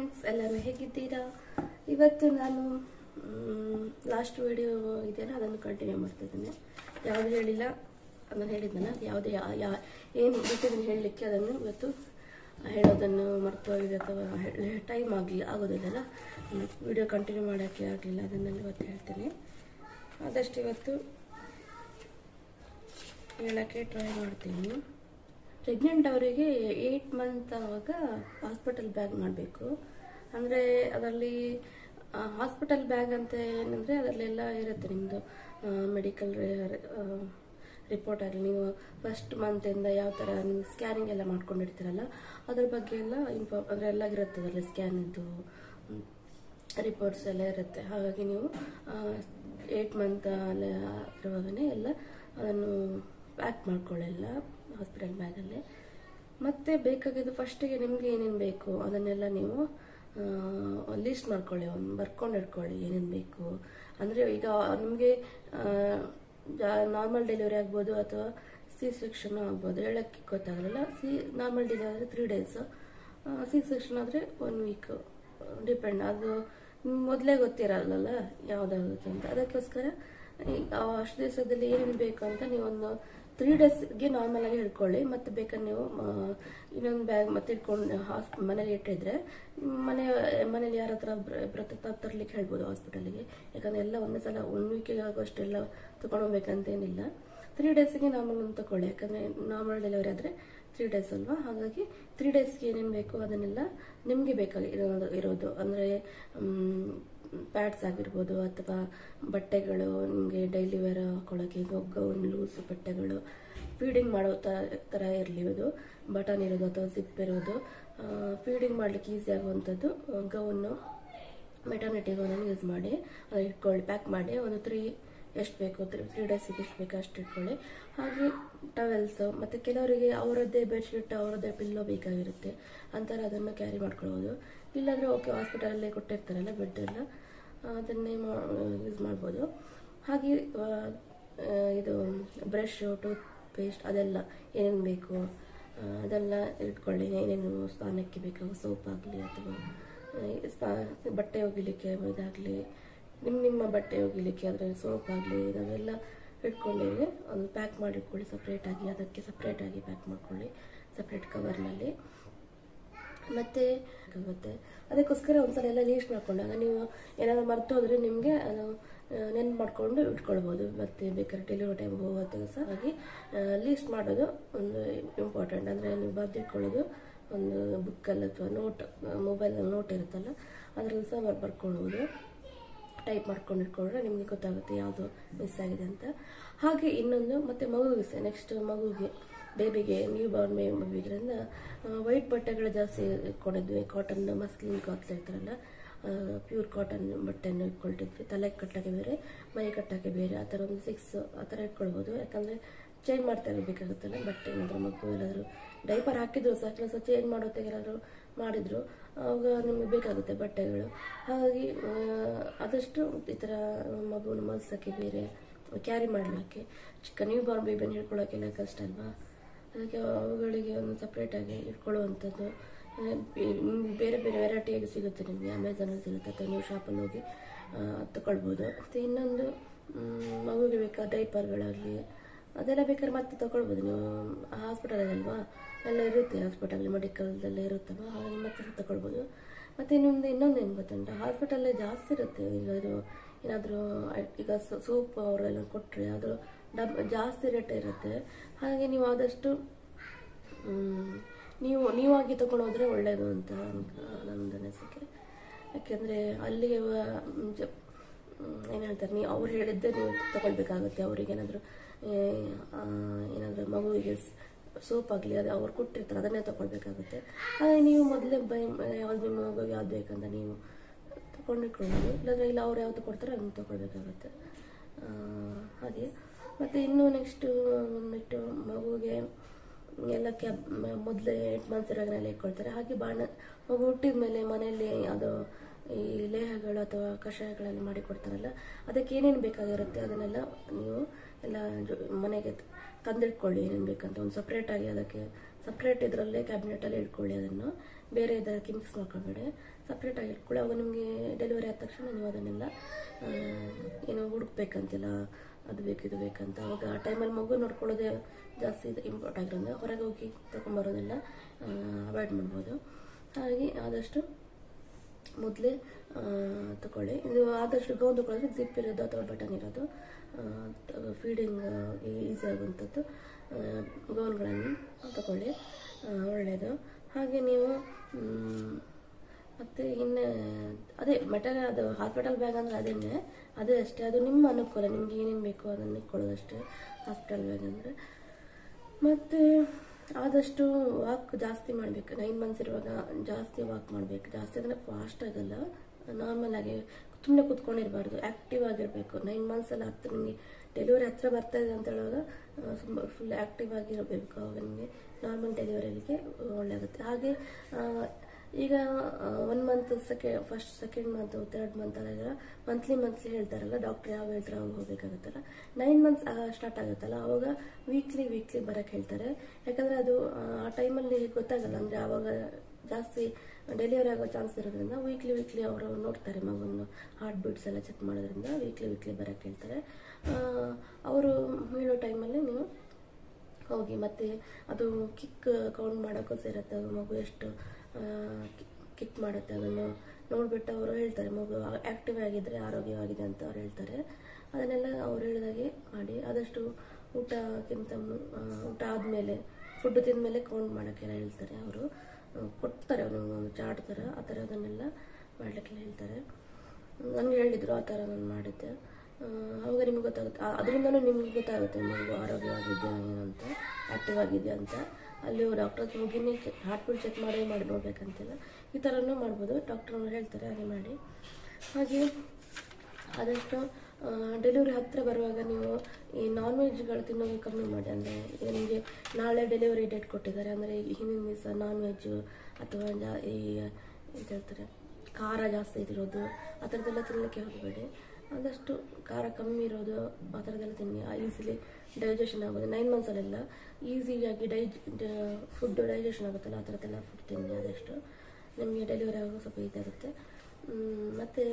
friends ಎಲ್ಲರೂ ಹೇಗಿದ್ದೀರಾ ಇವತ್ತು ನಾನು ಲಾಸ್ಟ್ ವಿಡಿಯೋ ಇದೆಯಲ್ಲ ಅದನ್ನು ಕಂಟಿನ್ಯೂ ಮಾಡ್ತಿದ್ದೇನೆ ಯಾವುದು ಹೇಳಿಲ್ಲ ಅದನ್ನು ಹೇಳಿದ್ನಲ್ಲ ಯಾವುದೇ ಯಾ- ಯಾ ಏನು ಬಿಟ್ಟಿದ್ದೀನಿ ಹೇಳಲಿಕ್ಕೆ ಅದನ್ನು ಇವತ್ತು ಹೇಳೋದನ್ನು ಮರ್ತು ಹೋಗಿದೆ ಅಥವಾ ಟೈಮ್ ಆಗಲಿ ಆಗೋದಿಲ್ಲಲ್ಲ ವಿಡಿಯೋ ಕಂಟಿನ್ಯೂ ಮಾಡೋಕ್ಕೆ ಆಗಲಿಲ್ಲ ಅದನ್ನೆಲ್ಲ ಇವತ್ತು ಹೇಳ್ತೇನೆ ಆದಷ್ಟು ಇವತ್ತು ಹೇಳೋಕ್ಕೆ ಟ್ರೈ ಮಾಡ್ತೀನಿ ಪ್ರೆಗ್ನೆಂಟ್ ಅವರಿಗೆ ಏಯ್ಟ್ ಮಂತ್ ಆವಾಗ ಹಾಸ್ಪಿಟಲ್ ಬ್ಯಾಗ್ ಮಾಡಬೇಕು ಅಂದರೆ ಅದರಲ್ಲಿ ಹಾಸ್ಪಿಟಲ್ ಬ್ಯಾಗ್ ಅಂತ ಏನಂದರೆ ಅದರಲ್ಲೆಲ್ಲ ಇರುತ್ತೆ ನಿಮ್ಮದು ಮೆಡಿಕಲ್ ರಿಪೋರ್ಟ್ ಆಗಲಿ ನೀವು ಫಸ್ಟ್ ಮಂತಿಂದ ಯಾವ ಥರ ನೀವು ಸ್ಕ್ಯಾನಿಂಗ್ ಎಲ್ಲ ಮಾಡ್ಕೊಂಡಿರ್ತೀರಲ್ಲ ಅದ್ರ ಬಗ್ಗೆ ಎಲ್ಲ ಇನ್ಫೋ ಅಂದರೆ ಎಲ್ಲ ಇರುತ್ತೆ ಅದರಲ್ಲಿ ಸ್ಕ್ಯಾನಿದ್ದು ರಿಪೋರ್ಟ್ಸ್ ಎಲ್ಲ ಇರುತ್ತೆ ಹಾಗಾಗಿ ನೀವು ಏಯ್ಟ್ ಮಂತ್ ಅಲ್ಲ ಇರುವಾಗನೇ ಎಲ್ಲ ಅದನ್ನು ಪ್ಯಾಕ್ ಮಾಡ್ಕೊಳ್ಳೆಲ್ಲ ಹಾಸ್ಪಿಟಲ್ ಬ್ಯಾಗಲ್ಲೇ ಮತ್ತೆ ಬೇಕಾಗಿದ್ದು ಫಸ್ಟಿಗೆ ನಿಮಗೆ ಏನೇನು ಬೇಕು ಅದನ್ನೆಲ್ಲ ನೀವು ಲಿಸ್ಟ್ ಮಾಡ್ಕೊಳ್ಳಿ ಒಂದು ಬರ್ಕೊಂಡು ಇಟ್ಕೊಳ್ಳಿ ಏನೇನು ಬೇಕು ಅಂದರೆ ಈಗ ನಿಮಗೆ ನಾರ್ಮಲ್ ಡೆಲಿವರಿ ಆಗ್ಬೋದು ಅಥವಾ ಸಿ ಸೆಕ್ಷನ್ ಆಗ್ಬೋದು ಹೇಳಕ್ಕೆ ಗೊತ್ತಾಗಲ್ಲ ಸಿ ನಾರ್ಮಲ್ ಡೆಲಿವರಿ ಆದರೆ ತ್ರೀ ಡೇಸ್ ಸಿ ಸೆಕ್ಷನ್ ಆದರೆ ಒನ್ ವೀಕ್ ಡಿಪೆಂಡ್ ಅದು ಮೊದಲೇ ಗೊತ್ತಿರಲ್ಲ ಯಾವುದಾಗುತ್ತೆ ಅಂತ ಅದಕ್ಕೋಸ್ಕರ ಈ- ಆ ಅಷ್ಟು ದಿವಸದಲ್ಲಿ ಏನೇನು ಬೇಕು ಅಂತ ನೀವು ಒಂದು ತ್ರೀ ಡೇಸ್ಗೆ ನಾರ್ಮಲ್ ಆಗಿ ಹಿಡ್ಕೊಳ್ಳಿ ಮತ್ತೆ ಬೇಕಾದ್ರೆ ನೀವು ಆ, ಇನ್ನೊಂದು ಬ್ಯಾಗ್ ಮತ್ತೆ ಇಟ್ಕೊಂಡು ಹಾಸ್ಪ್ ಮನೇಲಿ ಇಟ್ಟಿದ್ರೆ ಮನೆ ಮನೇಲಿ ಯಾರ ಹತ್ರ ಪ್ರತ ತರ್ಲಿಕ್ಕೆ ಹೇಳ್ಬೋದು ಹಾಸ್ಪಿಟಲ್ಗೆ ಯಾಕಂದ್ರೆ ಎಲ್ಲ ಒಂದೇ ಸಲ ಒನ್ ವೀಕಿಗೆ ಆಗೋಷ್ಟೆಲ್ಲ ತಗೊಂಡೋಗ್ಬೇಕಂತೇನಿಲ್ಲ ತ್ರೀ ಡೇಸ್ಗೆ ನಾರ್ಮಲ್ ಒಂದು ತಗೊಳ್ಳಿ ಯಾಕಂದ್ರೆ ನಾರ್ಮಲ್ ಡೆಲಿವರಿ ಆದರೆ ತ್ರೀ ಡೇಸ್ ಅಲ್ವಾ ಹಾಗಾಗಿ ತ್ರೀ ಡೇಸ್ಗೆ ಏನೇನು ಬೇಕು ಅದನ್ನೆಲ್ಲ ನಿಮಗೆ ಬೇಕಾಗಿ ಇರೋದು ಇರೋದು ಅಂದರೆ ಪ್ಯಾಡ್ಸ್ ಆಗಿರ್ಬೋದು ಅಥವಾ ಬಟ್ಟೆಗಳು ನಿಮಗೆ ಡೈಲಿ ವೇರ್ ಹಾಕೊಳ್ಳೋಕೆ ಗೌನ್ ಲೂಸ್ ಬಟ್ಟೆಗಳು ಫೀಡಿಂಗ್ ಮಾಡೋ ತ- ಥರ ಇರಲಿ ಇದು ಬಟನ್ ಇರೋದು ಅಥವಾ ಜಿಪ್ ಇರೋದು ಫೀಡಿಂಗ್ ಮಾಡಲಿಕ್ಕೆ ಈಸಿ ಆಗುವಂಥದ್ದು ಗೌನ್ನು ಮೆಟರ್ನಿಟಿ ಗೌನನ್ನು ಯೂಸ್ ಮಾಡಿ ಅದು ಇಟ್ಕೊಳ್ಳಿ ಪ್ಯಾಕ್ ಮಾಡಿ ಒಂದು ತ್ರೀ ಎಷ್ಟು ಬೇಕು ತ್ರೀ ತ್ರೀ ಡೇಸಿಗೆ ಎಷ್ಟು ಬೇಕು ಅಷ್ಟು ಇಟ್ಕೊಳ್ಳಿ ಹಾಗೆ ಟವೆಲ್ಸ್ ಮತ್ತು ಕೆಲವರಿಗೆ ಅವರದ್ದೇ ಬೆಡ್ಶೀಟ್ ಅವರದ್ದೇ ಪಿಲ್ಲೋ ಬೇಕಾಗಿರುತ್ತೆ ಅಂತಾರೆ ಅದನ್ನು ಕ್ಯಾರಿ ಮಾಡ್ಕೊಳ್ಬೋದು ಇಲ್ಲಾಂದರೆ ಓಕೆ ಹಾಸ್ಪಿಟಲಲ್ಲೇ ಕೊಟ್ಟಿರ್ತಾರಲ್ಲ ಬೆಡ್ ಎಲ್ಲ ಅದನ್ನೇ ಯೂಸ್ ಮಾಡ್ಬೋದು ಹಾಗೆ ಆ, ಆ, ಇದು ಬ್ರಷ್ ಟೂತ್ ಪೇಸ್ಟ್ ಅದೆಲ್ಲ ಏನೇನು ಬೇಕು ಆ, ಅದೆಲ್ಲ ಇಟ್ಕೊಳ್ಳಿ ಏನೇನು ಸ್ನಾನಕ್ಕೆ ಬೇಕಾಗೋ ಸೋಪ್ ಆಗಲಿ ಅಥವಾ ಆ, ಸ್ನಾ- ಬಟ್ಟೆ ಒಗಿಲಿಕ್ಕೆ ಇದಾಗಲಿ ನಿಮ್ಮ ನಿಮ್ಮ ಬಟ್ಟೆ ಒಗಿಲಿಕ್ಕೆ ಅದರ ಸೋಪ್ ಆಗಲಿ ಅದೆಲ್ಲ ಇಟ್ಕೊಂಡಿರಿ ಒಂದು ಪ್ಯಾಕ್ ಮಾಡಿ ಇಟ್ಕೊಳ್ಳಿ ಸಪ್ರೇಟಾಗಿ ಅದಕ್ಕೆ ಸಪ್ರೇಟಾಗಿ ಪ್ಯಾಕ್ ಮಾಡ್ಕೊಳ್ಳಿ ಸಪ್ರೇಟ್ ಕವರ್ನಲ್ಲಿ ಮತ್ತೆ ಆಗುತ್ತೆ ಅದಕ್ಕೋಸ್ಕರ ಒಂದ್ಸಲ ಎಲ್ಲ ಲೀಸ್ಟ್ ಮಾಡ್ಕೊಂಡಾಗ ನೀವು ಏನಾದ್ರು ಮರ್ತು ಹೋದ್ರೆ ನಿಮಗೆ ಅದು ನೆನ್ಪು ಮಾಡ್ಕೊಂಡು ಇಟ್ಕೊಳ್ಬೋದು ಮತ್ತೆ ಬೇಕಾದ್ರೆ ಡೆಲಿವರಿ ಟೈಮ್ ಹೋಗೋ ದಿವಸ ಹಾಗೆ ಲೀಸ್ಟ್ ಮಾಡೋದು ಒಂದು ಇಂಪಾರ್ಟೆಂಟ್ ಅಂದರೆ ನೀವು ಬರೆದಿಟ್ಕೊಳ್ಳೋದು ಒಂದು ಬುಕ್ಕಲ್ಲಿ ಅಥವಾ ನೋಟ್ ಮೊಬೈಲಲ್ಲಿ ನೋಟ್ ಇರುತ್ತಲ್ಲ ಅದರಲ್ಲಿ ಸಹ ಬರ್ ಬರ್ಕೊಳ್ಬೋದು ಟೈಪ್ ಮಾಡ್ಕೊಂಡು ಇಟ್ಕೊಂಡ್ರೆ ನಿಮಗೆ ಗೊತ್ತಾಗುತ್ತೆ ಯಾವುದು ಮಿಸ್ ಆಗಿದೆ ಅಂತ ಹಾಗೆ ಇನ್ನೊಂದು ಮತ್ತೆ ಮಗುವಿಗೆ ಸಹ ನೆಕ್ಸ್ಟ್ ಮಗುವಿಗೆ ಬೇಬಿಗೆ ನ್ಯೂ ಬಾರ್ನ್ ಬೇಬಿಗಿರಿಂದ ವೈಟ್ ಬಟ್ಟೆಗಳು ಜಾಸ್ತಿ ಇಟ್ಕೊಂಡಿದ್ವಿ ಕಾಟನ್ ಮಸ್ಲಿನ್ ಕ್ಲಾತ್ಸ್ ಇರ್ತಾರಲ್ಲ ಪ್ಯೂರ್ ಕಾಟನ್ ಬಟ್ಟೆಯನ್ನು ಇಟ್ಕೊಳ್ತಿದ್ವಿ ತಲೆ ಕಟ್ಟಕ್ಕೆ ಬೇರೆ ಮೈ ಕಟ್ಟಕ್ಕೆ ಬೇರೆ ಆ ಥರ ಒಂದು ಸಿಕ್ಸ್ ಆ ಥರ ಇಟ್ಕೊಳ್ಬೋದು ಯಾಕಂದರೆ ಚೇಂಜ್ ಮಾಡ್ತಾ ಇರಬೇಕಾಗುತ್ತಲ್ಲ ಬಟ್ಟೆ ಏನಾದರೂ ಮಗು ಎಲ್ಲಾದರೂ ಡೈಪರ್ ಹಾಕಿದ್ರು ಸಹ ಕೆಲಸ ಚೇಂಜ್ ಮಾಡೋತ್ತಿಗೆ ಏನಾದರೂ ಮಾಡಿದ್ರು ಆವಾಗ ನಿಮಗೆ ಬೇಕಾಗುತ್ತೆ ಬಟ್ಟೆಗಳು ಹಾಗಾಗಿ ಆ, ಆದಷ್ಟು ಈ ಥರ ಮಗುವನ್ನು ಮಲ್ಸೋಕ್ಕೆ ಬೇರೆ ಕ್ಯಾರಿ ಮಾಡಲಿಕ್ಕೆ ಚಿಕ್ಕ ನ್ಯೂ ಬಾರ್ನ್ ಬೇಬಿಯನ್ನು ಹಿಡ್ಕೊಳ್ಳೋಕ್ಕೆಲ್ಲ ಕಷ್ಟ ಅಲ್ವಾ ಅದಕ್ಕೆ ಅವುಗಳಿಗೆ ಒಂದು ಸಪ್ರೇಟಾಗಿ ಇಟ್ಕೊಳ್ಳುವಂಥದ್ದು ಆ, ಬೇ- ನಿಮ್ಗೆ ಬೇರೆ ಬೇರೆ ವೆರೈಟಿಯಾಗಿ ಸಿಗುತ್ತೆ ನಿಮಗೆ ಅಮೆಝಾನಲ್ಲಿ ಸಿಗುತ್ತೆ ಅಥವಾ ನೀವು ಶಾಪಲ್ಲಿ ಹೋಗಿ ಆ, ತಗೊಳ್ಬೋದು ಮತ್ತು ಇನ್ನೊಂದು ಮ್, ಮಗುವಿಗೆ ಬೇಕಾದ ಡೈಪರ್ಗಳಾಗಲಿ ಅದೆಲ್ಲ ಬೇಕಾದ್ರೆ ಮತ್ತೆ ತಗೊಳ್ಬೋದು ನೀವು ಹಾಸ್ಪಿಟಲಲ್ವಾ ಎಲ್ಲ ಇರುತ್ತೆ ಹಾಸ್ಪಿಟಲ್ ಮೆಡಿಕಲ್ದೆಲ್ಲ ಇರುತ್ತಲ್ವ ಹಾಗಾಗಿ ಮತ್ತೆ ತಗೊಳ್ಬೋದು ಮತ್ತು ಇನ್ನೊಂದು ಇನ್ನೊಂದು ಏನು ಗೊತ್ತುಂಟ ಹಾಸ್ಪಿಟಲ್ಲೇ ಜಾಸ್ತಿ ಇರುತ್ತೆ ಈಗ ಇದು ಏನಾದರೂ ಈಗ ಸೋಪ್ ಅವರೆಲ್ಲ ಕೊಟ್ಟರೆ ಅದು ಡಬ್ ಜಾಸ್ತಿ ರೇಟ್ ಇರುತ್ತೆ ಹಾಗೆ ನೀವು ಆದಷ್ಟು ಮ್, ನೀವು ನೀವಾಗಿ ತಗೊಂಡು ಹೋದರೆ ಒಳ್ಳೆಯದು ಅಂತ ನನ್ನದು ಅನಿಸಿಕೆ ಯಾಕೆಂದರೆ ಅಲ್ಲಿಗೆ ಏನು ಹೇಳ್ತಾರೆ ನೀವು ಅವ್ರು ಹೇಳಿದ್ದೆ ನೀವು ತಗೊಳ್ಬೇಕಾಗುತ್ತೆ ಅವ್ರಿಗೆ ಏನಾದರೂ ಏನಾದರೂ ಮಗುವಿಗೆ ಸೋಪ್ ಆಗಲಿ ಅದು ಅವ್ರು ಕೊಟ್ಟಿರ್ತಾರೆ ಅದನ್ನೇ ತಗೊಳ್ಬೇಕಾಗುತ್ತೆ ಹಾಗೆ ನೀವು ಮೊದಲೇ ಬೈ ಯಾವ್ದು ನಿಮ್ಮ ಮಗುವಿಗೆ ಯಾವ್ದು ಬೇಕಂತ ನೀವು ತಗೊಂಡಿಟ್ಕೊಳ್ಳೋದು ಇಲ್ಲಾಂದರೆ ಇಲ್ಲ ಅವ್ರು ಯಾವುದು ಕೊಡ್ತಾರೆ ಅದನ್ನು ತಗೊಳ್ಬೇಕಾಗುತ್ತೆ ಆ, ಹಾಗೆ ಮತ್ತು ಇನ್ನು ನೆಕ್ಸ್ಟು ಬಂದ್ಬಿಟ್ಟು ಮಗುವಿಗೆ ಎಲ್ಲ ಕ್ಯಾಬ್ ಮೊದಲೇ ಏಟ್ ಮಂತ್ಸ್ ಇರೋಗನೆಲ್ಲ ಇಟ್ಕೊಳ್ತಾರೆ ಹಾಗೆ ಬಾಣ ಮಗು ಹುಟ್ಟಿದ ಮೇಲೆ ಮನೆಯಲ್ಲಿ ಅದು ಈ ಲೇಹಗಳು ಅಥವಾ ಕಷಾಯಗಳೆಲ್ಲ ಮಾಡಿ ಕೊಡ್ತಾರಲ್ಲ ಅದಕ್ಕೆ ಏನೇನು ಬೇಕಾಗಿರುತ್ತೆ ಅದನ್ನೆಲ್ಲ ನೀವು ಎಲ್ಲ ಜೊ- ಮನೆಗೆ ತಂದಿಟ್ಕೊಳ್ಳಿ ಏನೇನು ಬೇಕಂತ ಒಂದು ಸಪ್ರೇಟಾಗಿ ಅದಕ್ಕೆ ಸಪ್ರೇಟ್ ಇದರಲ್ಲೇ ಕ್ಯಾಬಿನೆಟಲ್ಲಿ ಇಟ್ಕೊಳ್ಳಿ ಅದನ್ನು ಬೇರೆ ಇದಕ್ಕೆ ಮಿಕ್ಸ್ ಮಾಡ್ಕೊಬೇಡಿ ಸಪ್ರೇಟಾಗಿ ಇಟ್ಕೊಳ್ಳಿ ಅವಾಗ ನಿಮಗೆ ಡೆಲಿವರಿ ಆದ ತಕ್ಷಣ ನೀವು ಅದನ್ನೆಲ್ಲ ಆ, ಏನೋ ಹುಡುಕ್ಬೇಕಂತಿಲ್ಲ ಅದು ಬೇಕು ಇದು ಬೇಕಂತ ಅವಾಗ ಆ ಟೈಮಲ್ಲಿ ಮಗು ನೋಡ್ಕೊಳ್ಳೋದೇ ಜಾಸ್ತಿ ಇದು ಇಂಪಾರ್ಟ್ ಆಗಿರೋದ್ರಿಂದ ಹೊರಗೆ ಹೋಗಿ ತಗೊಂಬರೋದೆಲ್ಲ ಅವಾಯ್ಡ್ ಮಾಡ್ಬೋದು ಹಾಗೆ ಆದಷ್ಟು ಮೊದಲೇ ತಗೊಳ್ಳಿ ಇದು ಆದಷ್ಟು ಗೌನ್ ತಗೊಳ್ಳಿದ್ರೆ ಜಿಪ್ ಇರೋದು ಅಥವಾ ಬಟನ್ ಇರೋದು ಫೀಡಿಂಗ್ ಈಸಿ ಆಗುವಂಥದ್ದು ಗೌನ್ಗಳನ್ನು ತಗೊಳ್ಳಿ ಆ, ಒಳ್ಳೆಯದು ಹಾಗೆ ನೀವು ಮ್, ಮತ್ತು ಇನ್ನು ಅದೇ ಮೆಟೀರಿಯಲ್ ಅದು ಹಾಸ್ಪಿಟಲ್ ಬ್ಯಾಗ್ ಅಂದರೆ ಅದೇನೆ ಅದೇ ಅಷ್ಟೇ ಅದು ನಿಮ್ಮ ಅನುಕೂಲ ನಿಮ್ಗೆ ಏನೇನು ಬೇಕೋ ಅದನ್ನು ಇಟ್ಕೊಳ್ಳೋದಷ್ಟೇ ಹಾಸ್ಪಿಟಲ್ ಬ್ಯಾಗ್ ಅಂದರೆ ಮತ್ತು ಆದಷ್ಟು ವಾಕ್ ಜಾಸ್ತಿ ಮಾಡಬೇಕು ನೈನ್ ಮಂತ್ಸ್ ಇರುವಾಗ ಜಾಸ್ತಿ ವಾಕ್ ಮಾಡಬೇಕು ಜಾಸ್ತಿ ಅಂದರೆ ಫಾಸ್ಟ್ ಆಗಲ್ಲ ನಾರ್ಮಲ್ ಆಗಿ ಸುಮ್ಮನೆ ಕೂತ್ಕೊಂಡಿರಬಾರ್ದು ಆ್ಯಕ್ಟಿವ್ ಆಗಿರಬೇಕು ನೈನ್ ಮಂತ್ಸ್ ಎಲ್ಲ ಹತ್ತು ನಿಮಗೆ ಡೆಲಿವರಿ ಹತ್ರ ಬರ್ತಾ ಇದೆ ಅಂತ ಹೇಳುವಾಗ ತುಂಬ ಫುಲ್ ಆ್ಯಕ್ಟಿವ್ ಆಗಿರಬೇಕು ಅವಾಗ ನಿಮಗೆ ನಾರ್ಮಲ್ ಡೆಲಿವರಿಗೆ ಒಳ್ಳೆ ಆಗುತ್ತೆ ಹಾಗೆ ಆ, ಈಗ ಒನ್ ಮಂತ್ ಸೆಕೆ first second month third month ಅಲ್ಲ ಮಂತ್ಲಿ ಮಂತ್ಲಿ ಹೇಳ್ತಾರಲ್ಲ ಡಾಕ್ಟರ್ ಯಾವ ಹೇಳ್ತಾರೆ ಅವಾಗ ಹೋಗ್ಬೇಕಾಗುತ್ತಲ್ಲ ನೈನ್ ಮಂತ್ಸ್ ಸ್ಟಾರ್ಟ್ ಆಗುತ್ತಲ್ಲ ಅವಾಗ ವೀಕ್ಲಿ ವೀಕ್ಲಿ ಬರಕ್ಕೆ ಹೇಳ್ತಾರೆ ಯಾಕಂದ್ರೆ ಅದು ಆ, ಆ ಟೈಮಲ್ಲಿ ಗೊತ್ತಾಗಲ್ಲ ಅಂದ್ರೆ ಆವಾಗ ಜಾಸ್ತಿ ಡೆಲಿವರಿ ಆಗೋ ಚಾನ್ಸ್ ಇರೋದ್ರಿಂದ ವೀಕ್ಲಿ ವೀಕ್ಲಿ ಅವರು ನೋಡ್ತಾರೆ ಮಗುವನ್ನು ಹಾರ್ಟ್ ಬೀಟ್ಸ್ ಎಲ್ಲ ಚೆಕ್ ಮಾಡೋದ್ರಿಂದ ವೀಕ್ಲಿ ವೀಕ್ಲಿ ಬರಕ್ಕೆ ಹೇಳ್ತಾರೆ ಅವರು ಹೇಳೋ ಟೈಮಲ್ಲಿ ನೀವು ಹೋಗಿ ಮತ್ತೆ ಅದು ಕಿಕ್ ಕೌಂಟ್ ಮಾಡೋಕ್ಕೂ ಸೇರುತ್ತೆ ಅದು ಮಗು ಎಷ್ಟು ಕಿಕ್ ಮಾಡುತ್ತೆ ಅದನ್ನು ನೋಡ್ಬಿಟ್ಟು ಅವರು ಹೇಳ್ತಾರೆ ಮಗು ಆ್ಯಕ್ಟಿವ್ ಆಗಿದ್ರೆ ಆರೋಗ್ಯವಾಗಿದೆ ಅಂತ ಅವ್ರು ಹೇಳ್ತಾರೆ ಅದನ್ನೆಲ್ಲ ಅವ್ರು ಹೇಳಿದಾಗೆ ಮಾಡಿ ಆದಷ್ಟು ಊಟಕ್ಕಿಂತ ಮು- ಆ, ಊಟ ಆದಮೇಲೆ ಫುಡ್ ತಿಂದಮೇಲೆ ಕೌಂಟ್ ಮಾಡೋಕ್ಕೆಲ್ಲ ಹೇಳ್ತಾರೆ ಅವರು ಕೊಡ್ತಾರೆ ಒಂದು ಚಾರ್ಟ್ ಥರ ಆ ಥರ ಅದನ್ನೆಲ್ಲ ಮಾಡಲಿಕ್ಕೆಲ್ಲ ಹೇಳ್ತಾರೆ ನನಗೆ ಹೇಳಿದರು ಆ ಥರ ನಾನು ಮಾಡಿದ್ದೆ ಆ, ಅವಾಗ ನಿಮ್ಗೆ ಗೊತ್ತಾಗುತ್ತೆ ಅದರಿಂದನೂ ನಿಮ್ಗೆ ಗೊತ್ತಾಗುತ್ತೆ ಮಗು ಆರೋಗ್ಯವಾಗಿದೆಯಾ ಏನು ಅಂತ ಆ್ಯಕ್ಟಿವ್ ಆಗಿದೆಯಾ ಅಂತ ಅಲ್ಲಿ ಡಾಕ್ಟರ್ ಹತ್ರ ಹೋಗಿನೇ ಹಾರ್ಟ್ ಬೀಟ್ ಚೆಕ್ ಮಾಡಿ ಮಾಡಿ ನೋಡ್ಬೇಕಂತಿಲ್ಲ ಈ ಥರನೂ ಮಾಡ್ಬೋದು ಡಾಕ್ಟರ್ ಹೇಳ್ತಾರೆ ಹಾಗೆ ಮಾಡಿ ಹಾಗೆ ಆದಷ್ಟು ಡೆಲಿವರಿ ಹತ್ತಿರ ಬರುವಾಗ ನೀವು ಈ ನಾನ್ ವೆಜ್ಗಳು ತಿನ್ನೋದು ಕಮ್ಮಿ ಮಾಡಿ ಅಂದರೆ ಈಗ ನಿಮಗೆ ನಾಳೆ ಡೆಲಿವರಿ ಡೇಟ್ ಕೊಟ್ಟಿದ್ದಾರೆ ಅಂದರೆ ಹಿಂದಿನ ದಿವಸ ನಾನ್ ವೆಜ್ಜು ಅಥವಾ ಜಾ ಈ ಎಂತ ಹೇಳ್ತಾರೆ ಖಾರ ಜಾಸ್ತಿ ಇರೋದು ಆ ಥರದ್ದೆಲ್ಲ ತಿನ್ನಲಿಕ್ಕೆ ಹೋಗಬೇಡಿ ಆದಷ್ಟು ಖಾರ ಕಮ್ಮಿ ಇರೋದು ಆ ಥರದ್ದೆಲ್ಲ ತಿನ್ನಿ ಈಸಿಲಿ ಡೈಜೆಷನ್ ಆಗೋದು ನೈನ್ ಮಂತ್ಸಲ್ಲೆಲ್ಲ ಈಸಿಯಾಗಿ ಡೈಜ್ ಫುಡ್ ಡೈಜೆಷನ್ ಆಗುತ್ತಲ್ಲ ಆ ಥರದ್ದೆಲ್ಲ ಫುಡ್ ತಿನ್ನಿ ಆದಷ್ಟು ನಿಮಗೆ ಡೆಲಿವರಿ ಆಗೋ ಸ್ವಲ್ಪ ಇದಾಗುತ್ತೆ ಮ್, ಮತ್ತೆ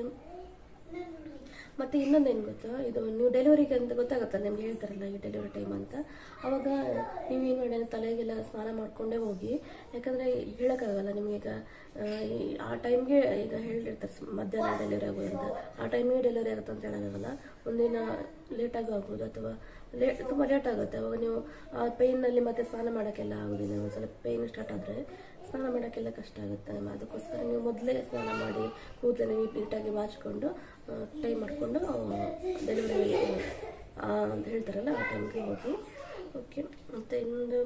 ಮತ್ತೆ ಇನ್ನೊಂದೇನು ಗೊತ್ತಾ ಇದು ನೀವು ಡೆಲಿವರಿಗೆ ಅಂತ ಗೊತ್ತಾಗುತ್ತಲ್ಲ ನಿಮ್ಗೆ ಹೇಳ್ತಾರಲ್ಲ ಈ ಡೆಲಿವರಿ ಟೈಮ್ ಅಂತ ಅವಾಗ ನೀವು ಏನು ಮಾಡಿ ಅಂದ್ರೆ ತಲೆಗೆಲ್ಲ ಸ್ನಾನ ಮಾಡ್ಕೊಂಡೇ ಹೋಗಿ ಯಾಕಂದರೆ ಹೇಳೋಕ್ಕಾಗಲ್ಲ ನಿಮಗೀಗ ಆ, ಈ- ಆ ಟೈಮ್ಗೆ ಈಗ ಹೇಳಿರ್ತಾರೆ ಸ್- ಮಧ್ಯಾಹ್ನ ಡೆಲಿವರಿ ಆಗೋದು ಅಂತ ಆ ಟೈಮ್ಗೆ ಡೆಲಿವರಿ ಆಗುತ್ತೆ ಅಂತ ಹೇಳೋಕ್ಕಾಗಲ್ಲ ಒಂದಿನ ಲೇಟಾಗೂ ಆಗ್ಬೋದು ಅಥವಾ ಲೇಟ್ ತುಂಬ ಲೇಟ್ ಆಗುತ್ತೆ ಅವಾಗ ನೀವು ಆ ಪೇಯ್ನಲ್ಲಿ ಮತ್ತೆ ಸ್ನಾನ ಮಾಡೋಕ್ಕೆಲ್ಲ ಆಗೋದಿಲ್ಲ ಒಂದು ಸ್ವಲ್ಪ ಪೇಯ್ನ್ ಸ್ಟಾರ್ಟ್ ಆದರೆ ಸ್ನಾನ ಮಾಡೋಕ್ಕೆಲ್ಲ ಕಷ್ಟ ಆಗುತ್ತೆ ಅದಕ್ಕೋಸ್ಕರ ನೀವು ಮೊದಲೇ ಸ್ನಾನ ಮಾಡಿ ಕೂದಲನ್ನ ನೀಟ್ ನೀಟಾಗಿ ಬಾಚಿಕೊಂಡು ಟೈಮ್ ಮಾಡಿಕೊಂಡು ಡೆಲಿವರಿ ಅಂತ ಹೇಳ್ತಾರಲ್ಲ ಆ ಟೈಮ್ಗೆ ಹೋಗಿ ಓಕೆ ಮತ್ತು ಇನ್ನೊಂದು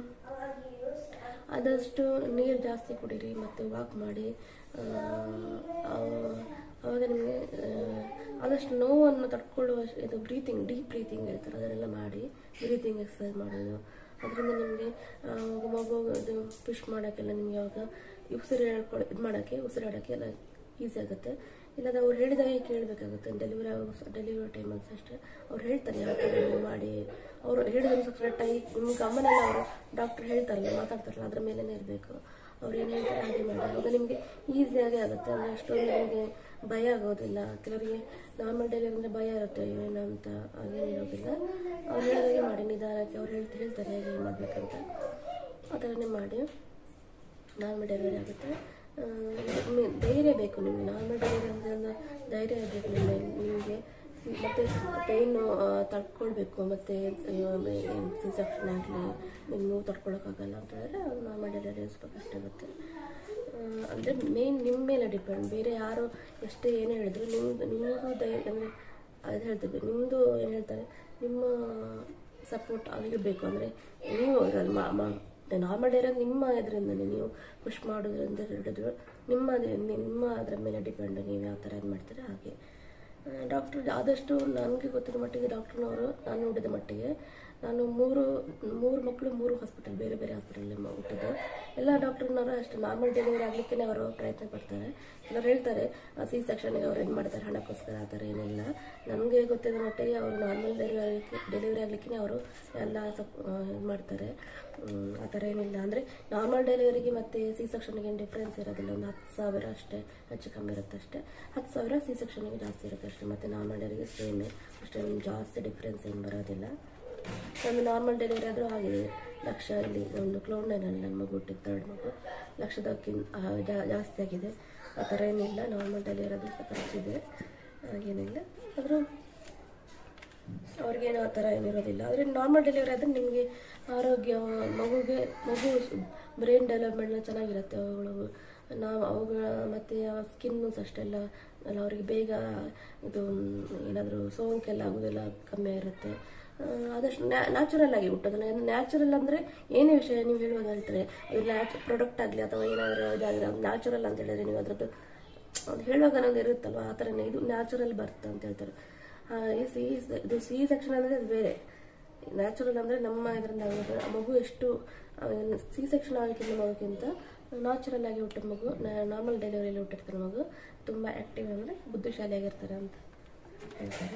ಆದಷ್ಟು ನೀರು ಜಾಸ್ತಿ ಕುಡೀರಿ ಮತ್ತು ವಾಕ್ ಮಾಡಿ ಆ, ಆ- ಆವಾಗ ನಿಮಗೆ ಆದಷ್ಟು ನೋವನ್ನು ತಡ್ಕೊಳ್ಳುವ ಇದು ಬ್ರೀತಿಂಗ್ ಡೀಪ್ ಬ್ರೀತಿಂಗ್ ಹೇಳ್ತಾರೆ ಅದನ್ನೆಲ್ಲ ಮಾಡಿ ಬ್ರೀತಿಂಗ್ ಎಕ್ಸಸೈಸ್ ಮಾಡೋದು ಅದರಿಂದ ನಿಮಗೆ ಮಗು ಇದು ಪುಷ್ ಮಾಡೋಕ್ಕೆಲ್ಲ ನಿಮಗೆ ಯಾವಾಗ ಉಸಿರು ಹೇಳ್ಕೊಳ್ಳಿ ಇದು ಮಾಡೋಕ್ಕೆ ಉಸಿರಾಡೋಕ್ಕೆ ಎಲ್ಲ ಈಸಿ ಆಗುತ್ತೆ ಇಲ್ಲದ ಅವ್ರು ಹೇಳಿದಾಗೆ ಕೇಳಬೇಕಾಗುತ್ತೆ ಡೆಲಿವರಿ ಆಗೋ ಡೆಲಿವರಿ ಟೈಮಲ್ಲಿ ಅಷ್ಟೇ ಅವ್ರು ಹೇಳ್ತಾರೆ ಯಾವ ಥರ ನೀವು ಮಾಡಿ ಅವರು ಹೇಳಿದ್ರೆ ಕರೆಕ್ಟಾಗಿ ನಿಮ್ಮ ಗಮನೆಲ್ಲ ಅವರು ಡಾಕ್ಟರ್ ಹೇಳ್ತಾರಲ್ಲ ಮಾತಾಡ್ತಾರಲ್ಲ ಅದ್ರ ಮೇಲೇ ಇರಬೇಕು ಅವ್ರು ಏನು ಹೇಳ್ತಾರೆ ಹಾಗೆ ಮಾಡಿ ಆವಾಗ ನಿಮಗೆ ಈಸಿಯಾಗಿ ಆಗುತ್ತೆ ಅಂದರೆ ಅಷ್ಟೊಂದು ನಿಮಗೆ ಭಯ ಆಗೋದಿಲ್ಲ ಕೆಲವರಿಗೆ ನಾರ್ಮಲ್ ಡೆಲಿವರಿ ಅಂದರೆ ಭಯ ಇರುತ್ತೆ ಏನು ಅಂತ ಹಾಗೇನಿರೋದಿಲ್ಲ ಅವ್ರು ಹೇಳಿದಾಗೆ ಮಾಡಿ ನಿಧಾನಕ್ಕೆ ಅವ್ರು ಹೇಳ್ತಾ ಹೇಳ್ತಾರೆ ಹೇಗೆ ಮಾಡಬೇಕಂತ ಆ ಥರನೇ ಮಾಡಿ ನಾರ್ಮಲ್ ಡೆಲಿವರಿ ಆಗುತ್ತೆ ಆ, ನಿಮ್ಗೆ ಧೈರ್ಯ ಬೇಕು ನಿಮಗೆ ನಾರ್ಮಲ್ ಡೆಲಿವರಿ ಅಂದರೆ ಒಂದು ಧೈರ್ಯ ಬೇಕು ನಿಮಗೆ ನಿಮಗೆ ಮತ್ತು ಪೇಯ್ನು ತಡ್ಕೊಳ್ಬೇಕು ಮತ್ತು ಸಿ ಸೆಕ್ಷನ್ ಆಗಲಿ ನಿಮ್ಗೆ ನೋವು ತಡ್ಕೊಳಕ್ಕಾಗಲ್ಲ ಅಂತ ಹೇಳಿದ್ರೆ ನಾರ್ಮಲ್ ಡೆಲಿವರಿ ಸ್ವಲ್ಪ ಕಷ್ಟ ಆಗುತ್ತೆ ಅಂದರೆ ಮೇನ್ ನಿಮ್ಮ ಮೇಲೆ ಡಿಪೆಂಡ್ ಬೇರೆ ಯಾರು ಎಷ್ಟೇ ಏನೇ ಹೇಳಿದ್ರು ನಿಮ್ಮದು ನಿಮಗೂ ಧೈರ್ಯ ಅಂದರೆ ಅದು ಹೇಳ್ತಿದ್ದೆ ನಿಮ್ಮದು ಏನು ಹೇಳ್ತಾರೆ ನಿಮ್ಮ ಸಪೋರ್ಟ್ ಆಗಿರಬೇಕು ಅಂದರೆ ನೀವು ಇರಲ್ಲ ನಾರ್ಮಲ್ ಡೇರ ನಿಮ್ಮ ಇದರಿಂದನೇ ನೀವು ಪುಷ್ ಮಾಡೋದ್ರಿಂದ ಹಿಡಿದ್ರು ನಿಮ್ಮ ನಿಮ್ಮ ಅದರ ಮೇಲೆ ಡಿಪೆಂಡ್ ನೀವು ಯಾವ ಥರ ಇದು ಮಾಡ್ತೀರ ಹಾಗೆ ಡಾಕ್ಟ್ರ್ ಆದಷ್ಟು ನನಗೆ ಗೊತ್ತಿರೋ ಮಟ್ಟಿಗೆ ಡಾಕ್ಟ್ರ್ನವರು ನಾನು ನೋಡಿದ ಮಟ್ಟಿಗೆ ನಾನು ಮೂರು ಮೂರು ಮಕ್ಕಳು ಮೂರು ಹಾಸ್ಪಿಟಲ್ ಬೇರೆ ಬೇರೆ ಹಾಸ್ಪಿಟಲ್ ಹುಟ್ಟಿದ್ದು ಎಲ್ಲ ಡಾಕ್ಟರ್ನವರು ಅಷ್ಟು ನಾರ್ಮಲ್ ಡೆಲಿವರಿ ಆಗಲಿಕ್ಕೆ ಅವರು ಪ್ರಯತ್ನ ಪಡ್ತಾರೆ ಕೆಲವರು ಹೇಳ್ತಾರೆ ಸಿ ಸೆಕ್ಷನ್ಗೆ ಅವ್ರು ಏನು ಮಾಡ್ತಾರೆ ಹಣಕ್ಕೋಸ್ಕರ ಆ ಥರ ಏನಿಲ್ಲ ನನಗೆ ಗೊತ್ತಿದ್ದ ಮಟ್ಟಿಗೆ ಅವರು ನಾರ್ಮಲ್ ಡೆಲಿವರಿ ಡೆಲಿವರಿ ಆಗಲಿಕ್ಕೆ ಅವರು ಎಲ್ಲ ಸಪ್ ಇದು ಮಾಡ್ತಾರೆ ಹ್ಮ್, ಆ ಥರ ಏನಿಲ್ಲ ಅಂದರೆ ನಾರ್ಮಲ್ ಡೆಲಿವರಿಗೆ ಮತ್ತು ಸಿ ಸೆಕ್ಷನ್ಗೆ ಏನು ಡಿಫ್ರೆನ್ಸ್ ಇರೋದಿಲ್ಲ ಒಂದು ಹತ್ತು ಸಾವಿರ ಅಷ್ಟೇ ಹೆಚ್ಚು ಕಮ್ಮಿ ಇರುತ್ತೆ ಅಷ್ಟೇ ಹತ್ತು ಸಾವಿರ ಸಿ ಸೆಕ್ಷನ್ಗೆ ಜಾಸ್ತಿ ಇರುತ್ತೆ ಅಷ್ಟೇ ಮತ್ತು ನಾರ್ಮಲ್ ಡೆಲಿವರಿಗೆ ಸೇಮೇ ಅಷ್ಟೇನು ಜಾಸ್ತಿ ಡಿಫ್ರೆನ್ಸ್ ಏನು ಬರೋದಿಲ್ಲ ನಮ್ಮ ನಾರ್ಮಲ್ ಡೆಲಿವರಿ ಆದರೂ ಆಗಿದೆ ಲಕ್ಷ ಇಲ್ಲಿ ಒಂದು ಕ್ಲೌಡ್ ನೈನಲ್ಲಿ ನನ್ನ ಮಗು ಹುಟ್ಟಿದ್ದು ತರ್ಡ್ ಮಗು ಲಕ್ಷದಕ್ಕಿಂತ ಜಾಸ್ತಿ ಆಗಿದೆ ಆ ಥರ ಏನಿಲ್ಲ ನಾರ್ಮಲ್ ಡೆಲಿವರಿ ಅದು ಸ್ವಲ್ಪ ಖರ್ಚಿದೆ ಹಾಗೇನಿಲ್ಲ ಆದರೂ ಅವ್ರಿಗೇನು ಆ ಥರ ಏನಿರೋದಿಲ್ಲ ಆದರೆ ನಾರ್ಮಲ್ ಡೆಲಿವರಿ ಆದರೆ ನಿಮಗೆ ಆರೋಗ್ಯ ಮಗುಗೆ ಮಗು ಬ್ರೈನ್ ಡೆವಲಪ್ಮೆಂಟ್ ಚೆನ್ನಾಗಿರುತ್ತೆ ಅವುಗಳು ನಾವು ಅವುಗಳ ಮತ್ತು ಸ್ಕಿನ್ನು ಅಷ್ಟೆಲ್ಲ ಎಲ್ಲ ಅವರಿಗೆ ಬೇಗ ಇದು ಏನಾದರೂ ಸೋಂಕೆಲ್ಲ ಆಗೋದೆಲ್ಲ ಕಮ್ಮಿ ಇರುತ್ತೆ ಆ, ಆದಷ್ಟು ನ್ಯಾಚುರಲ್ ಆಗಿ ಹುಟ್ಟೋದಲ್ಲ ನ್ಯಾಚುರಲ್ ಅಂದರೆ ಏನೇ ವಿಷಯ ನೀವು ಹೇಳುವಾಗ ಹೇಳ್ತಾರೆ ಅದು ನ್ಯಾಚ್ ಪ್ರಾಡಕ್ಟ್ ಆಗಲಿ ಅಥವಾ ಏನಾದರೂ ಇದಾಗಲಿ ನ್ಯಾಚುರಲ್ ಅಂತ ಹೇಳಿದ್ರೆ ನೀವು ಅದರದ್ದು ಅದು ಹೇಳುವಾಗ ಅನ್ನೋದು ಇರುತ್ತಲ್ವ ಆ ಥರನೇ ಇದು ನ್ಯಾಚುರಲ್ ಬರ್ತ್ ಅಂತ ಹೇಳ್ತಾರೆ ಆ, ಈ ಸಿ ಇದು ಸಿ ಸೆಕ್ಷನ್ ಅಂದರೆ ಅದು ಬೇರೆ ನ್ಯಾಚುರಲ್ ಅಂದರೆ ನಮ್ಮ ಇದರಿಂದ ಆಗೋದು ಆ ಮಗು ಎಷ್ಟು ಸಿ ಸೆಕ್ಷನ್ ಆಗಲಿಕ್ಕಿಂತ ಮಗುಗಿಂತ ನ್ಯಾಚುರಲ್ ಆಗಿ ಹುಟ್ಟಿದ ಮಗು ನಾರ್ಮಲ್ ಡೆಲಿವರಿಯಲ್ಲಿ ಹುಟ್ಟಿರ್ತಾರೆ ಮಗು ತುಂಬ ಆ್ಯಕ್ಟಿವ್ ಅಂದರೆ ಬುದ್ಧಿಶಾಲಿಯಾಗಿರ್ತಾರೆ ಅಂತ ಹೇಳ್ತಾರೆ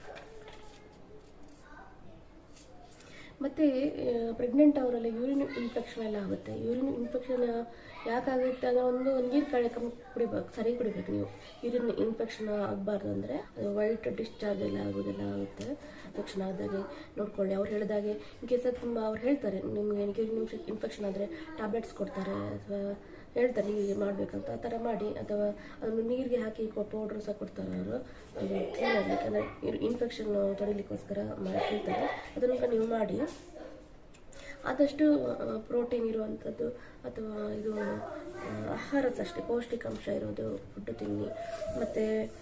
ಮತ್ತು ಪ್ರೆಗ್ನೆಂಟ್ ಅವರಲ್ಲಿ ಯೂರಿನ್ ಇನ್ಫೆಕ್ಷನ್ ಎಲ್ಲ ಆಗುತ್ತೆ ಯೂರಿನ್ ಇನ್ಫೆಕ್ಷನ್ ಯಾಕಾಗುತ್ತೆ ಅಂದರೆ ಒಂದು ನೀರು ಕಳೆ ಕಮ್ಮಿ ಕುಡಿಬೇಕು ಸರಿ ಕುಡಿಬೇಕು ನೀವು ಯೂರಿನ್ ಇನ್ಫೆಕ್ಷನ್ ಆಗಬಾರ್ದು ಅಂದರೆ ಅದು ವೈಟ್ ಡಿಸ್ಚಾರ್ಜ್ ಎಲ್ಲ ಆಗೋದೆಲ್ಲ ಆಗುತ್ತೆ ಇನ್ಫೆಕ್ಷನ್ ಆದಾಗೆ ನೋಡ್ಕೊಳ್ಳಿ ಅವ್ರು ಹೇಳಿದಾಗೆ ಇನ್ ಕೇಸ್ ತುಂಬ ಅವ್ರು ಹೇಳ್ತಾರೆ ನಿಮಗೆ ಯೂರಿನ್ ಇನ್ಫೆಕ್ಷನ್ ಆದರೆ ಟ್ಯಾಬ್ಲೆಟ್ಸ್ ಕೊಡ್ತಾರೆ ಅಥವಾ ಹೇಳ್ತಾರೆ ಹೀಗೆ ಮಾಡಬೇಕಂತ ಆ ಥರ ಮಾಡಿ ಅಥವಾ ಅದನ್ನು ನೀರಿಗೆ ಹಾಕಿ ಪೌಡ್ರ್ ಸಹ ಕೊಡ್ತಾರೆ ಅವರು ಅದು ಕ್ಲೀನ್ ಆಗಲಿಕ್ಕೆ ಅಂದರೆ ಇನ್ಫೆಕ್ಷನ್ ತಡಿಲಿಕ್ಕೋಸ್ಕರ ಮಾಡಿ ಹೇಳ್ತಾರೆ ಅದನ್ನು ನೀವು ಮಾಡಿ ಆದಷ್ಟು ಪ್ರೋಟೀನ್ ಇರುವಂಥದ್ದು ಅಥವಾ ಇದು ಆ, ಆಹಾರ ಸಹ ಅಷ್ಟೇ ಪೌಷ್ಟಿಕಾಂಶ ಇರೋದು ಫುಡ್ ತಿನ್ನಿ ಮತ್ತು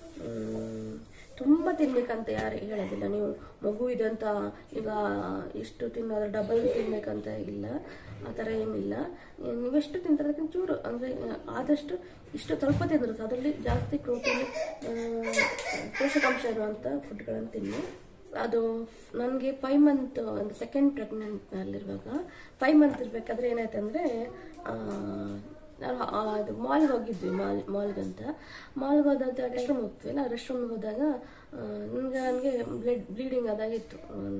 ತುಂಬ ತಿನ್ಬೇಕಂತ ಯಾರು ಹೇಳೋದಿಲ್ಲ ನೀವು ಮಗು ಇದೆ ಅಂತ ಈಗ ಎಷ್ಟು ತಿನ್ನೋದ್ರೆ ಡಬಲ್ ತಿನ್ಬೇಕಂತ ಇಲ್ಲ ಆ ಥರ ಏನಿಲ್ಲ ನೀವೆಷ್ಟು ತಿಂತಾರೆ ಅದಕ್ಕಿಂತ ಚೂರು ಅಂದರೆ ಆದಷ್ಟು ಇಷ್ಟು ಸ್ವಲ್ಪ ತಿಂದ್ರು ಸಹ ಅದರಲ್ಲಿ ಜಾಸ್ತಿ ಪ್ರೋಟೀನ್ ಪೋಷಕಾಂಶ ಇರುವಂಥ ಫುಡ್ಗಳನ್ನು ತಿನ್ನಿ ಅದು ನನಗೆ ಫೈವ್ ಮಂತ್ ಒಂದು ಸೆಕೆಂಡ್ ಪ್ರೆಗ್ನೆಂಟ್ನಲ್ಲಿರುವಾಗ ಫೈವ್ ಮಂತ್ ಇರಬೇಕಾದ್ರೆ ಏನಾಯ್ತು ಅಂದರೆ ನಾವು ಆ- ಅದು ಮಾಲ್ಗೆ ಹೋಗಿದ್ವಿ ಮಾಲ್ ಮಾಲ್ಗಂತ ಮಾಲ್ಗೆ ಹೋದಂತ ರೆಸ್ಟ್ ರೂಮ್ ಹೋಗ್ತೀವಿ ನಾವು ರೆಸ್ಟ್ ರೂಮ್ಗೆ ಹೋದಾಗ ನನಗೆ ನನಗೆ ಬ್ಲಡ್ ಬ್ಲೀಡಿಂಗ್ ಆದಾಗಿತ್ತು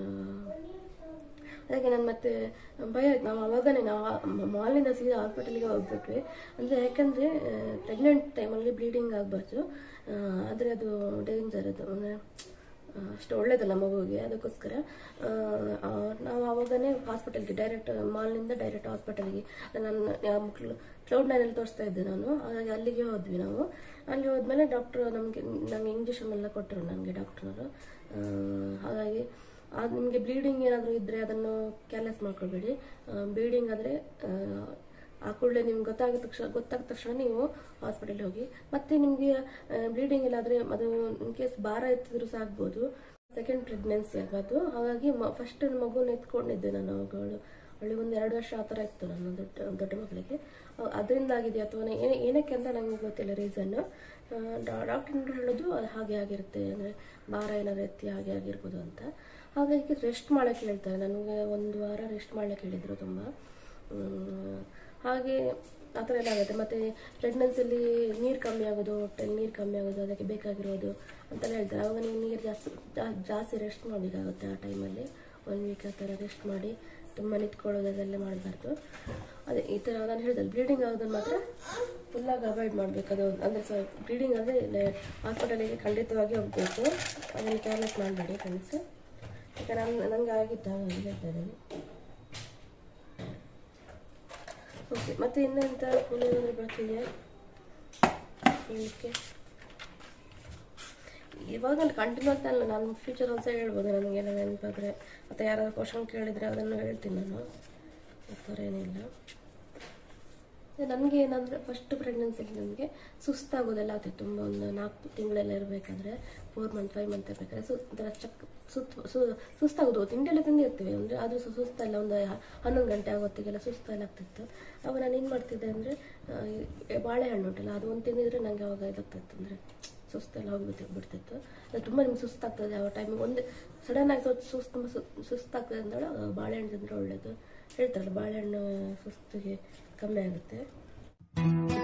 ಅದಕ್ಕೆ ನಾನು ಮತ್ತೆ ಭಯ ಆಯ್ತು ನಾವು ಅವಾಗನೇ ನಾವು ಆ ಮಾಲಿಂದ ಸೀದಾ ಹಾಸ್ಪಿಟಲ್ಗೆ ಹೋಗ್ಬಿಟ್ವಿ ಅಂದರೆ ಯಾಕಂದರೆ ಪ್ರೆಗ್ನೆಂಟ್ ಟೈಮಲ್ಲಿ ಬ್ಲೀಡಿಂಗ್ ಆಗಬಾರ್ದು ಆದರೆ ಅದು ಡೇಂಜರ್ ಅದು ಅಂದರೆ ಅಷ್ಟು ಒಳ್ಳೇದಲ್ಲ ಮಗುವಿಗೆ ಅದಕ್ಕೋಸ್ಕರ ಆ, ಆ, ನಾವು ಅವಾಗನೇ ಹಾಸ್ಪಿಟಲ್ಗೆ ಡೈರೆಕ್ಟ್ ಮಾಲ್ನಿಂದ ಡೈರೆಕ್ಟ್ ಹಾಸ್ಪಿಟಲ್ಗೆ ನನ್ನ ಮಕ್ಕಳು ಕ್ಲೌಡ್ ನೈನಲ್ಲಿ ತೋರಿಸ್ತಾ ಇದ್ದೆ ನಾನು ಹಾಗಾಗಿ ಅಲ್ಲಿಗೆ ಹೋದ್ವಿ ನಾವು ಅಲ್ಲಿ ಹೋದ್ಮೇಲೆ ಡಾಕ್ಟ್ರು ನಮಗೆ ನನಗೆ ಇಂಜೆಕ್ಷನ್ ಎಲ್ಲ ಕೊಟ್ಟರು ನನಗೆ ಡಾಕ್ಟ್ರವರು ಹಾಗಾಗಿ ಅದು ನಿಮಗೆ ಬ್ಲೀಡಿಂಗ್ ಏನಾದರೂ ಇದ್ದರೆ ಅದನ್ನು ಕ್ಯಾರ್ಲೆಸ್ ಮಾಡ್ಕೊಳ್ಬೇಡಿ ಬ್ಲೀಡಿಂಗ್ ಆದರೆ ಆ ಕೂಡಲೇ ನಿಮ್ಗೆ ಗೊತ್ತಾದ ತಕ್ಷಣ ಗೊತ್ತಾದ ತಕ್ಷಣ ನೀವು ಹಾಸ್ಪಿಟಲ್ಗೆ ಹೋಗಿ ಮತ್ತೆ ನಿಮಗೆ ಬ್ಲೀಡಿಂಗ್ ಎಲ್ಲಾದರೆ ಅದು ಇನ್ ಕೇಸ್ ಭಾರ ಎತ್ತಿದ್ರು ಸಾಕ್ಬೋದು ಸೆಕೆಂಡ್ ಪ್ರೆಗ್ನೆನ್ಸಿ ಅದು ಹಾಗಾಗಿ ಫಸ್ಟ್ ಮಗುನ ಎತ್ಕೊಂಡಿದ್ದೆ ನಾನು ಅವುಗಳು ಅವಳಿಗೆ ಒಂದು ಎರಡು ವರ್ಷ ಆ ಥರ ಇತ್ತು ನನ್ನ ದೊಡ್ಡ ದೊಡ್ಡ ಮಗಳಿಗೆ ಅದರಿಂದ ಆಗಿದೆಯಾ ಅಥವಾ ಏನೇ ಏನಕ್ಕೆ ಅಂತ ನನಗೆ ಗೊತ್ತಿಲ್ಲ ರೀಸನ್ನು ಡಾಕ್ಟರ್ ಹೇಳೋದು ಅದು ಹಾಗೆ ಆಗಿರುತ್ತೆ ಅಂದರೆ ಭಾರ ಏನಾದ್ರು ಎತ್ತಿ ಹಾಗೆ ಆಗಿರ್ಬೋದು ಅಂತ ಹಾಗಾಗಿ ರೆಸ್ಟ್ ಮಾಡೋಕ್ಕೆ ಹೇಳ್ತಾರೆ ನನಗೆ ಒಂದು ವಾರ ರೆಸ್ಟ್ ಮಾಡೋಕ್ಕೆ ಹೇಳಿದರು ತುಂಬ ಹ್ಮ್, ಹಾಗೆ ಆ ಥರ ಎಲ್ಲ ಆಗುತ್ತೆ ಮತ್ತು ಪ್ರೆಗ್ನೆನ್ಸಿಯಲ್ಲಿ ನೀರು ಕಮ್ಮಿ ಆಗೋದು ಹೊಟ್ಟೆಲಿ ನೀರು ಕಮ್ಮಿ ಆಗೋದು ಅದಕ್ಕೆ ಬೇಕಾಗಿರೋದು ಅಂತೆಲ್ಲ ಹೇಳ್ತಾರೆ ಆವಾಗ ನೀವು ನೀರು ಜಾಸ್ತಿ ಜಾ- ಜಾಸ್ತಿ ರೆಸ್ಟ್ ಮಾಡಬೇಕಾಗುತ್ತೆ ಆ ಟೈಮಲ್ಲಿ ಒನ್ ವೀಕ್ ಆ ಥರ ರೆಸ್ಟ್ ಮಾಡಿ ತುಂಬ ನಿಂತ್ಕೊಳ್ಳೋದು ಅದೆಲ್ಲ ಮಾಡಬಾರ್ದು ಅದೇ ಈ ಥರ ನಾನು ಹೇಳಿದೆ ಬ್ಲೀಡಿಂಗ್ ಆಗೋದನ್ನು ಮಾತ್ರ ಫುಲ್ಲಾಗಿ ಅವಾಯ್ಡ್ ಮಾಡಬೇಕು ಅದು ಅಂದರೆ ಸೊ ಬ್ಲೀಡಿಂಗ್ ಅಂದರೆ ಹಾಸ್ಪಿಟಲಿಗೆ ಖಂಡಿತವಾಗಿ ಹೋಗಬೇಕು ಅದನ್ನು ಕೇರ್ಲೆಸ್ ಮಾಡಬೇಡಿ ಫ್ರೆಂಡ್ಸ್ ಯಾಕೆ ನನ್ನ ನನಗೆ ಆಗಿತ್ತು ಹಾಗಾಗಿ ಹೇಳ್ತಾ ಇದ್ದೀನಿ ಓಕೆ ಮತ್ತೆ ಇನ್ನೆಂತ ಏನಾದರೂ ಬರ್ತಿದೆಯಾ ಹೇಳಲಿಕ್ಕೆ ಇವಾಗ ಕಂಟಿನ್ಯೂಸ್ ನಾನು ನಾನು ಫ್ಯೂಚರ್ ಸಹ ಹೇಳ್ಬೋದು ನನಗೆ ಏನೋ ನೆನಪಾದರೆ ಮತ್ತು ಯಾರಾದ್ರು ಕ್ವಶನ್ ಕೇಳಿದರೆ ಅದನ್ನು ಹೇಳ್ತೀನಿ ನಾನು ಆ ಥರ ಏನಿಲ್ಲ ನನಗೆ ಏನಂದರೆ ಫಸ್ಟ್ ಪ್ರೆಗ್ನೆನ್ಸಿಲಿ ನನಗೆ ಸುಸ್ತಾಗೋದೆಲ್ಲ ಆಗ್ತಿತ್ತು ತುಂಬ ಒಂದು ನಾಲ್ಕು ತಿಂಗಳೆಲ್ಲ ಇರಬೇಕಾದ್ರೆ ಫೋರ್ ಮಂತ್ ಫೈವ್ ಮಂತ್ ಇರಬೇಕಾದ್ರೆ ಸು ಒಂಥರ ಚಕ್ ಸುತ್ತ ಸು ಸುಸ್ತಾಗೋದು ತಿಂಡಿ ತಿಂದಿರ್ತೀವಿ ಅಂದರೆ ಅದು ಸು- ಸುಸ್ತಲ್ಲ ಒಂದು ಹ- ಹನ್ನೊಂದು ಗಂಟೆ ಆಗೋತ್ತಿಗೆಲ್ಲ ಸುಸ್ತೆಲ್ಲ ಆಗ್ತಿತ್ತು ಅವಾಗ ನಾನು ಏನು ಮಾಡ್ತಿದ್ದೆ ಅಂದರೆ ಬಾಳೆಹಣ್ಣು ಉಂಟಲ್ಲ ಅದು ಒಂದು ತಿಂದಿದ್ರೆ ನನಗೆ ಅವಾಗ ಇದಾಗ್ತಿತ್ತು ಅಂದರೆ ಸುಸ್ತೆಲ್ಲ ಹೋಗ್ಬಿಟ್ಟು ಬಿಡ್ತಿತ್ತು ಅದು ತುಂಬ ನಿಮ್ಗೆ ಸುಸ್ತಾಗ್ತದೆ ಆ ಟೈಮಿಗೆ ಒಂದು ಸಡನ್ ಆಗಿ ಸ್ವಲ್ಪ ಸುಸ್ತು ತುಂಬ ಸು ಸುಸ್ತಾಗ್ತದೆ ಅಂದಳು ಬಾಳೆಹಣ್ಣು ತಿಂದರೆ ಒಳ್ಳೇದು ಹೇಳ್ತಾರಲ್ಲ ಬಾಳೆಹಣ್ಣು ಸುಸ್ತಿಗೆ ಕಮ್ಮಿ ಆಗುತ್ತೆ